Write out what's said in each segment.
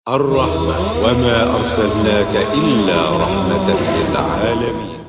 الرحمة وما أرسلناك إلا رحمة للعالمين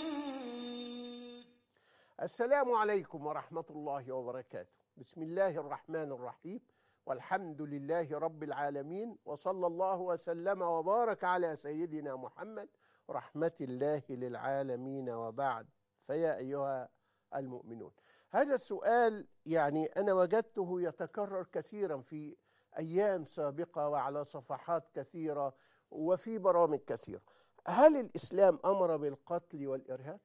السلام عليكم ورحمة الله وبركاته بسم الله الرحمن الرحيم والحمد لله رب العالمين وصلى الله وسلم وبارك على سيدنا محمد رحمة الله للعالمين وبعد فيا أيها المؤمنون هذا السؤال يعني أنا وجدته يتكرر كثيرا في أيام سابقة وعلى صفحات كثيرة وفي برامج كثيرة هل الإسلام أمر بالقتل والإرهاب؟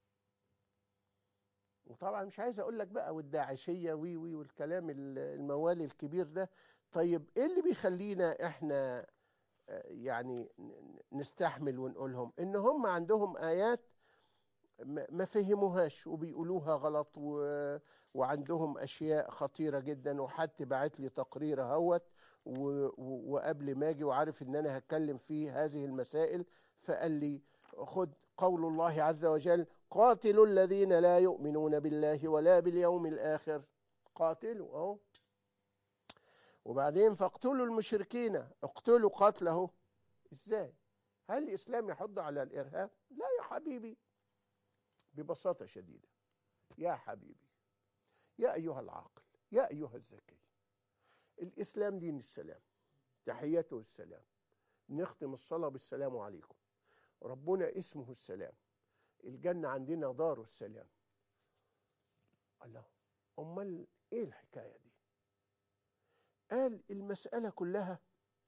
وطبعا مش عايز اقول لك بقى والداعشيه وي وي والكلام الموالي الكبير ده طيب ايه اللي بيخلينا احنا يعني نستحمل ونقولهم ان هم عندهم ايات ما فهموهاش وبيقولوها غلط و... وعندهم اشياء خطيره جدا وحد بعت لي تقرير اهوت و... و... وقبل ما اجي وعارف ان انا هتكلم في هذه المسائل فقال لي خد قول الله عز وجل قاتلوا الذين لا يؤمنون بالله ولا باليوم الآخر قاتلوا أهو وبعدين فاقتلوا المشركين اقتلوا قتله ازاي هل الإسلام يحض على الإرهاب لا يا حبيبي ببساطة شديدة يا حبيبي يا أيها العاقل يا أيها الذكي الإسلام دين السلام تحيته السلام نختم الصلاة بالسلام عليكم ربنا اسمه السلام الجنة عندنا دار السلام الله أمال إيه الحكاية دي قال المسألة كلها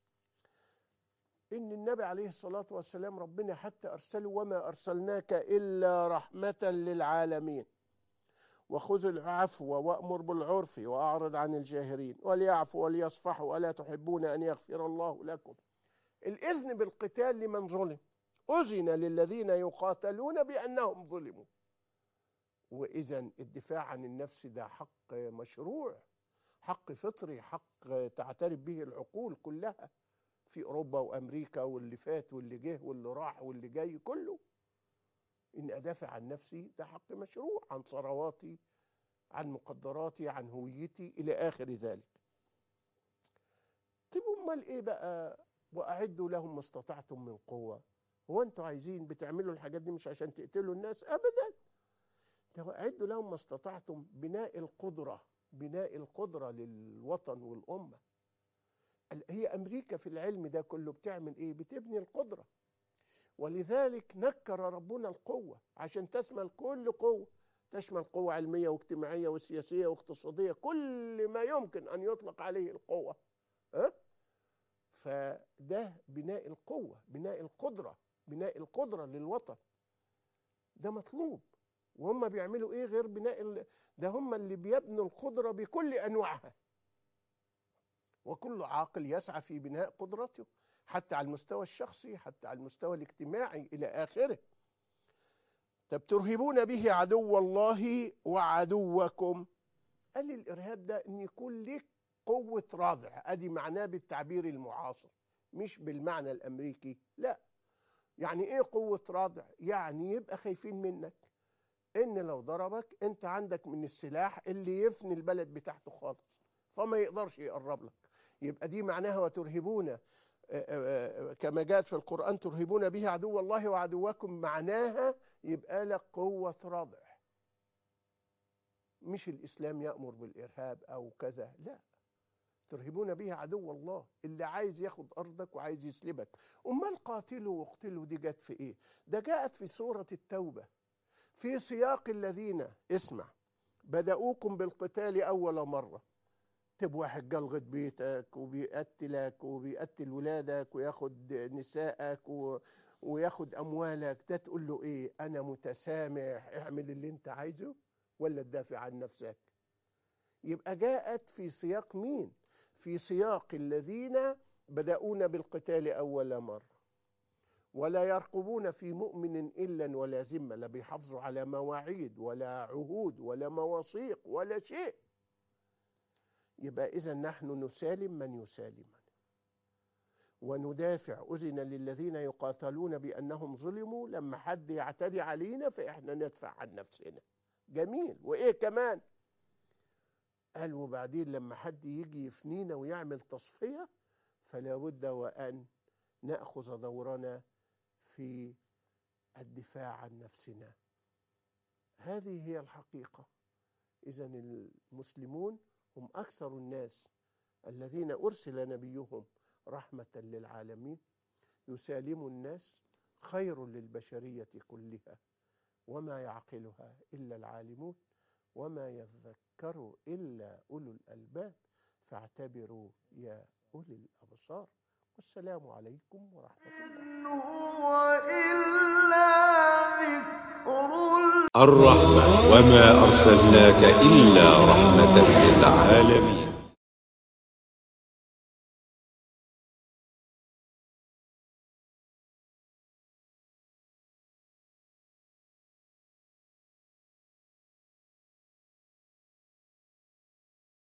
إن النبي عليه الصلاة والسلام ربنا حتى أرسله وما أرسلناك إلا رحمة للعالمين وخذ العفو وأمر بالعرف وأعرض عن الجاهرين وليعفوا وليصفحوا ألا تحبون أن يغفر الله لكم الإذن بالقتال لمن ظلم أذن للذين يقاتلون بأنهم ظلموا وإذا الدفاع عن النفس ده حق مشروع حق فطري حق تعترف به العقول كلها في أوروبا وأمريكا واللي فات واللي جه واللي راح واللي جاي كله إن أدافع عن نفسي ده حق مشروع عن ثرواتي عن مقدراتي عن هويتي إلى آخر ذلك طيب أمال إيه بقى وأعدوا لهم ما استطعتم من قوة هو انتوا عايزين بتعملوا الحاجات دي مش عشان تقتلوا الناس ابدا اعدوا لهم ما استطعتم بناء القدره بناء القدره للوطن والامه هي امريكا في العلم ده كله بتعمل ايه بتبني القدره ولذلك نكر ربنا القوه عشان تشمل كل قوه تشمل قوه علميه واجتماعيه وسياسيه واقتصاديه كل ما يمكن ان يطلق عليه القوه ها فده بناء القوه بناء القدره بناء القدرة للوطن ده مطلوب وهم بيعملوا ايه غير بناء ال... ده هم اللي بيبنوا القدرة بكل انواعها وكل عاقل يسعى في بناء قدرته حتى على المستوى الشخصي حتى على المستوى الاجتماعي الى اخره طب ترهبون به عدو الله وعدوكم قال الارهاب ده ان يكون لك قوة رادع ادي معناه بالتعبير المعاصر مش بالمعنى الامريكي لا يعني ايه قوة رادع يعني يبقى خايفين منك ان لو ضربك انت عندك من السلاح اللي يفني البلد بتاعته خالص فما يقدرش يقرب لك يبقى دي معناها وترهبون كما جاءت في القرآن ترهبون به عدو الله وعدوكم معناها يبقى لك قوة رادع مش الإسلام يأمر بالإرهاب أو كذا لا ترهبون به عدو الله اللي عايز ياخد ارضك وعايز يسلبك امال قاتلوا واقتلوا دي جت في ايه ده جاءت في سوره التوبه في سياق الذين اسمع بدأوكم بالقتال أول مرة تب واحد جه لغاية بيتك وبيقتلك وبيقتل ولادك وياخد نسائك و... وياخد أموالك ده تقول له إيه أنا متسامح اعمل اللي أنت عايزه ولا تدافع عن نفسك يبقى جاءت في سياق مين في سياق الذين بدأون بالقتال أول مرة ولا يرقبون في مؤمن إلا ولا ذمة لا بيحافظوا على مواعيد ولا عهود ولا مواثيق ولا شيء يبقى إذا نحن نسالم من يسالمنا وندافع أذن للذين يقاتلون بأنهم ظلموا لما حد يعتدي علينا فإحنا ندفع عن نفسنا جميل وإيه كمان قال وبعدين لما حد يجي يفنينا ويعمل تصفية فلا بد وأن نأخذ دورنا في الدفاع عن نفسنا هذه هي الحقيقة إذا المسلمون هم أكثر الناس الذين أرسل نبيهم رحمة للعالمين يسالم الناس خير للبشرية كلها وما يعقلها إلا العالمون وما يذكر إلا أولو الألباب فاعتبروا يا أولي الأبصار والسلام عليكم ورحمة الله هو إلا ذكر الرحمة وما أرسلناك إلا رحمة للعالمين